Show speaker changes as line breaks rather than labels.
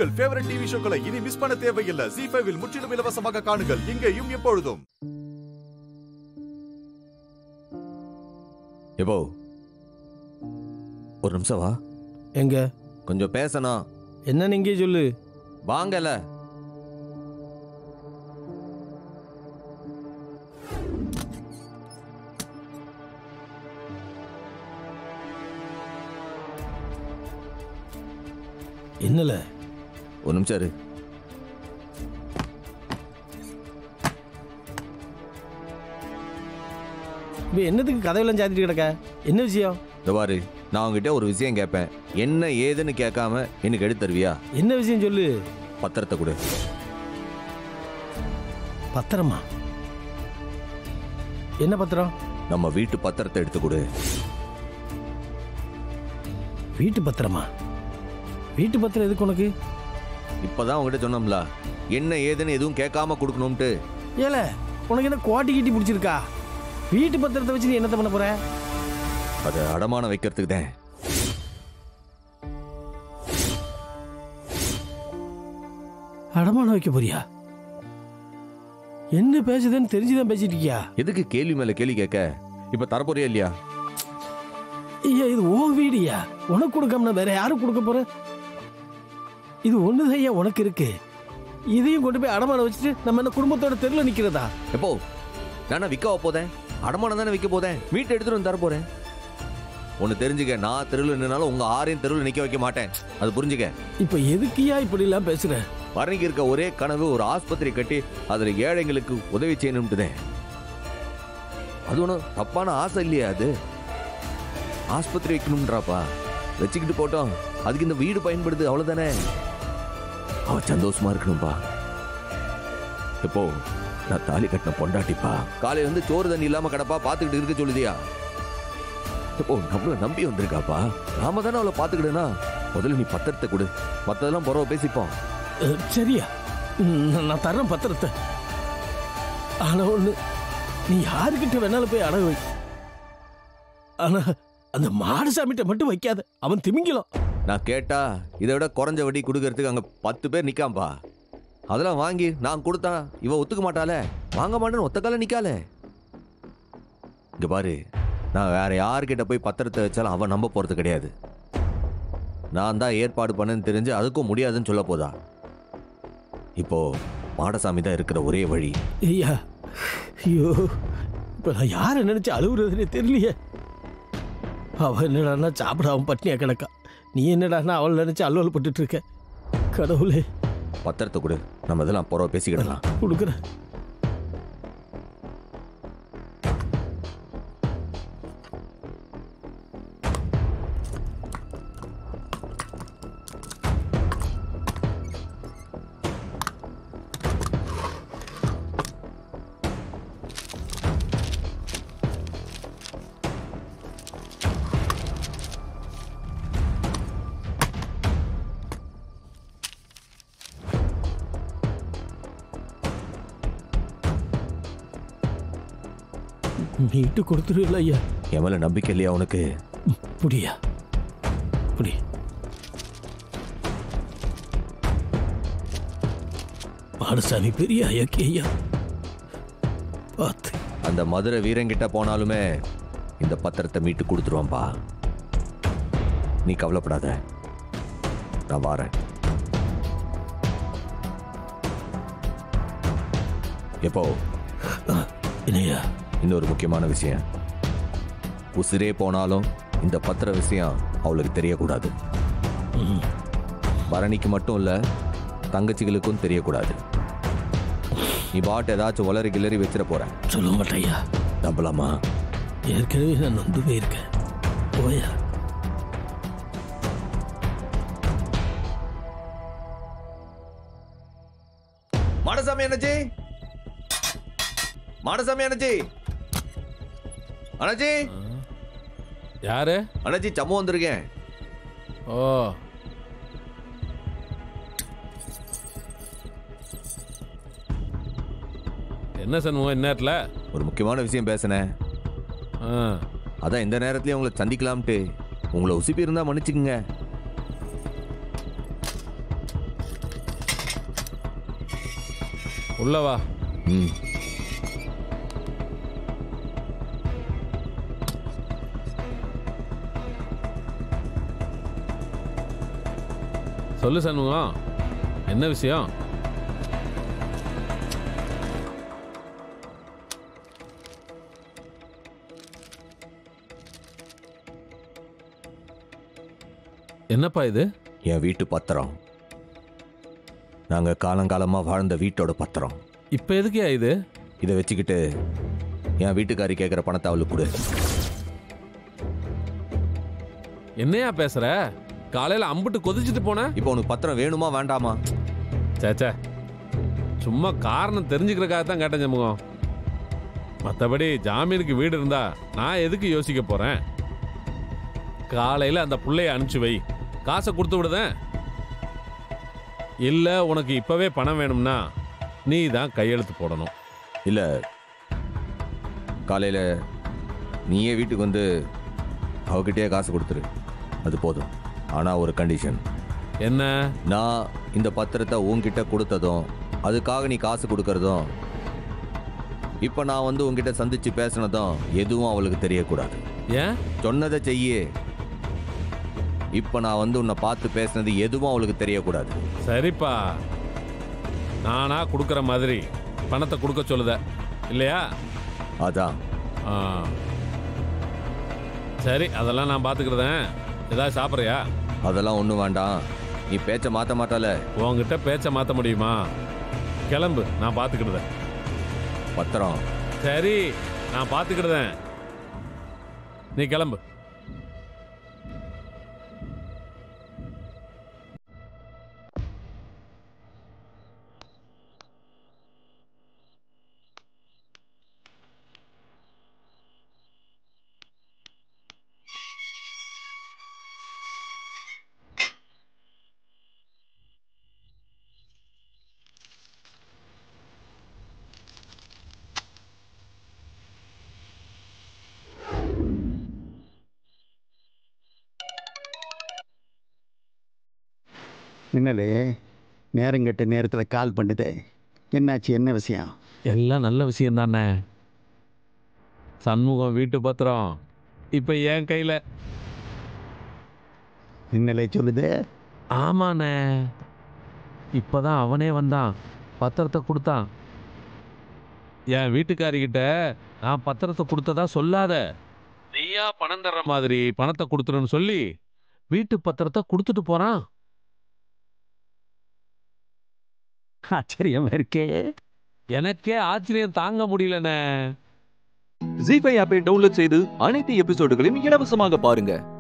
உங்கள் favourite TV ஷோக்களை இனி miss பண்ண தேவையில்லை ஜி ஃபைவில் முற்றிலும் இலவசமாக காணுங்கள் இங்கேயும் எப்பொழுதும்
எப்போ ஒரு நிமிஷம் வா
எங்க
கொஞ்சம் பேசணும்
என்ன நீங்க சொல்லு
வாங்கல
என்னல
ஒரு நிமிஷம் இரு
இப்போ என்னத்துக்கு கதையெல்லாம் சாத்திட்டு கிடக்க என்ன விஷயம்
இந்த பாரு நான் உங்ககிட்ட ஒரு விஷயம் கேட்பேன் என்ன ஏதுன்னு கேட்காம எனக்கு எடுத்து தருவியா
என்ன விஷயம் சொல்லு
பத்திரத்தை கொடு
பத்திரமா என்ன பத்திரம்
நம்ம வீட்டு பத்திரத்தை எடுத்து கொடு
வீட்டு பத்திரமா வீட்டு பத்திரம் எதுக்கு உனக்கு
இப்பதான் உங்ககிட்ட சொன்னோம்ல என்ன ஏதுன்னு எதுவும் கேட்காம கொடுக்கணும்ட்டு
ஏல உனக்கு என்ன கோட்டி கீட்டி பிடிச்சிருக்கா வீட்டு பத்திரத்தை வச்சு நீ என்னத்த பண்ண போற
அதை அடமானம் வைக்கிறதுக்கு தான்
அடமானம் வைக்க போறியா என்ன பேசுதுன்னு தெரிஞ்சுதான் பேசிட்டு இருக்கியா
எதுக்கு கேள்வி மேல கேள்வி கேட்க இப்ப தரப்போறியா இல்லையா
ஐயா இது ஓ வீடியா உனக்கு கொடுக்காம வேற யாரும் கொடுக்க போற இது ஒண்ணுதான் ஐயா உனக்கு இருக்கு இதையும் கொண்டு போய் அடமானம் வச்சுட்டு நம்ம என்ன குடும்பத்தோட தெருல நிக்கிறதா
எப்போ நானா விற்க போதேன் அடமானம் தானே விற்க போதேன் வீட்டை எடுத்துட்டு வந்து தர போறேன் ஒன்னு தெரிஞ்சுக்க நான் தெருவில் நின்னாலும் உங்க ஆரையும் தெருவில் நிக்க வைக்க மாட்டேன் அது புரிஞ்சுக்க
இப்ப எதுக்குயா இப்படி எல்லாம் பேசுற
வர்ணிக்கு இருக்க ஒரே கனவு ஒரு ஆஸ்பத்திரி கட்டி அதுல ஏழைங்களுக்கு உதவி செய்யணும்ட்டுதேன் அது ஒன்றும் தப்பான ஆசை இல்லையா அது ஆஸ்பத்திரி வைக்கணும்ன்றாப்பா வச்சுக்கிட்டு போட்டோம் அதுக்கு இந்த வீடு பயன்படுது அவ்வளவுதானே அவ சந்தோஷமா இருக்கணும்பா எப்போ நான் தாலி கட்டின பொண்டாட்டிப்பா காலையில வந்து சோறு தண்ணி இல்லாம கிடப்பா பாத்துக்கிட்டு இருக்க சொல்லுதியா இப்போ நம்மள நம்பி வந்திருக்காப்பா நாம தானே அவளை பாத்துக்கிடுனா முதல்ல நீ பத்திரத்தை கொடு மத்ததெல்லாம் புறவை பேசிப்போம்
அஹ், சரியா ம், நான் தர்றேன் பத்திரத்தை ஆனா ஒண்ணு நீ யாருக்கிட்ட வேணாலும் போய் அடகு வை ஆனா அந்த மாடசாமிட்ட மட்டும் வைக்காத அவன் திமிங்கலாம்
நான் கேட்டா இதை விட குறைஞ்ச வட்டி கொடுக்கறதுக்கு அங்க பத்து பேர் நிக்காம்பா அதெல்லாம் வாங்கி நான் கொடுத்தா இவ ஒத்துக்க மாட்டாளே வாங்க மாட்டேன்னு ஒத்த கால நிக்காளே இங்க பாரு நான் வேற யார்கிட்ட போய் பத்திரத்தை வச்சாலும் அவன் நம்ப போறது கிடையாது நான் தான் ஏற்பாடு பண்ணேன்னு தெரிஞ்சு அதுக்கும் முடியாதுன்னு சொல்ல போதா இப்போ மாடசாமி தான் இருக்கிற ஒரே வழி
ஐயா ஐயோ இப்ப நான் யாரை நினைச்சு அழுகுறதுனே தெரியலையே அவ என்னடான்னா சாப்பிடாம பட்னியா கிடக்கா நீ என்னடான்னா அவள் நினைச்சு அல்லோல் பட்டுட்டு இருக்க கடவுளே
பத்திரத்தை கொடு நம்ம இதெல்லாம் புறவை பேசிக்கிடலாம்
கொடுக்குறேன் மீட்டு கொடுத்துருவில்ல ஐயா
என் மேல நம்பிக்கை இல்லையா உனக்கு
புடியா புடி மாடசாமி பெரிய ஐயாக்கி ஐயா பார்த்து
அந்த மதுரை வீரங்கிட்ட போனாலுமே இந்த பத்திரத்தை மீட்டு கொடுத்துருவான்பா நீ கவலைப்படாத நான் வாரேன் எப்போ
என்னையா
இன்னொரு முக்கியமான விஷயம் உசிரே போனாலும் இந்த பத்திர விஷயம் அவளுக்கு தெரியக்கூடாது பரணிக்கு மட்டும் இல்ல தங்கச்சிகளுக்கும் தெரியக்கூடாது நீ பாட்டு ஏதாச்சும் உளறி கிளறி வச்சிட போற
சொல்ல மாட்டேயா
நம்பலாமா
ஏற்கனவே நான் நொந்து போயிருக்கேன் போயா
மாடசாமி அண்ணாச்சி மாடசாமி அண்ணாச்சி அண்ணாச்சி
யாரு
அண்ணாச்சி சம்மு வந்திருக்கேன்
ஓ என்ன சண்முகம் இந்நேரத்தில்
ஒரு முக்கியமான விஷயம் பேசினேன்
ஆ
அதான் இந்த நேரத்துலயும் உங்களை சந்திக்கலாம்ட்டு உங்களை உசுப்பி இருந்தா மன்னிச்சுக்குங்க
உள்ள வா
ம்
சொல்லு சண்முகம் என்ன விஷயம் என்னப்பா இது
என் வீட்டு பத்திரம் நாங்க காலங்காலமா வாழ்ந்த வீட்டோட பத்திரம்
இப்ப எதுக்குயா இது
இதை வச்சுக்கிட்டு என் வீட்டுக்காரி கேட்குற பணத்தை அவளுக்கு கொடு
என்னையா பேசுற காலையில அம்புட்டு கொதிச்சுட்டு போன
இப்போ உனக்கு பத்திரம் வேணுமா வேண்டாமா
சேச்சே சும்மா காரணம் தெரிஞ்சுக்கிறக்காக தான் கேட்டேன் சண்முகம் மற்றபடி ஜாமீனுக்கு வீடு இருந்தா நான் எதுக்கு யோசிக்க போறேன் காலையில அந்த புள்ளைய அனுப்பிச்சு வை காசை கொடுத்து விடுதேன் இல்ல உனக்கு இப்பவே பணம் வேணும்னா நீ தான் கையெழுத்து போடணும்
இல்ல காலையில நீயே வீட்டுக்கு வந்து அவகிட்டயே காசு கொடுத்துரு அது போதும் ஆனா ஒரு கண்டிஷன்
என்ன
நான் இந்த பத்திரத்தை உன்கிட்ட கொடுத்ததும் அதுக்காக நீ காசு கொடுக்கறதும் இப்போ நான் வந்து உன்கிட்ட சந்திச்சு பேசினதும் எதுவும் அவளுக்கு தெரியக்கூடாது
ஏன்
சொன்னதை செய்யு இப்போ நான் வந்து உன்னை பார்த்து பேசினது எதுவும் அவளுக்கு தெரியக்கூடாது
சரிப்பா நானா கொடுக்குற மாதிரி பணத்தை கொடுக்க சொல்லுத இல்லையா
அதான்
ஆ. சரி அதெல்லாம் நான் பார்த்துக்கிறதேன் ஏதாவது சாப்பிட்றியா
அதெல்லாம் ஒன்றும் வேண்டாம் நீ பேச்ச மாற்ற மாட்டால
உன்கிட்ட பேச்ச மாற்ற முடியுமா கிளம்பு நான் பார்த்துக்கிடுதேன்
பத்திரம்
சரி நான் பார்த்துக்கிடுதேன் நீ கிளம்பு
என்னலே நேரங்கெட்ட நேரத்தில் கால் பண்ணுது என்னாச்சு என்ன விஷயம்
எல்லாம் நல்ல விஷயம் தானே சண்முகம் வீட்டு பத்திரம் இப்போ என் கையில்
என்னலே சொல்லுது
ஆமாண்ணே இப்போதான் அவனே வந்தான் பத்திரத்தை கொடுத்தான் என் வீட்டுக்காரிக்கிட்ட நான் பத்திரத்தை கொடுத்ததா சொல்லாத நீயா பணம் தர்ற மாதிரி பணத்தை கொடுத்துருன்னு சொல்லி வீட்டு பத்திரத்தை கொடுத்துட்டு போறான்
ஆச்சரியமா இருக்கே
எனக்கே ஆச்சரியம் தாங்க முடியலண்ணே
ஜி ஃபைவ் ஆப்பை டவுன்லோட் செய்து அனைத்து எபிசோடுகளையும் இலவசமாக பாருங்க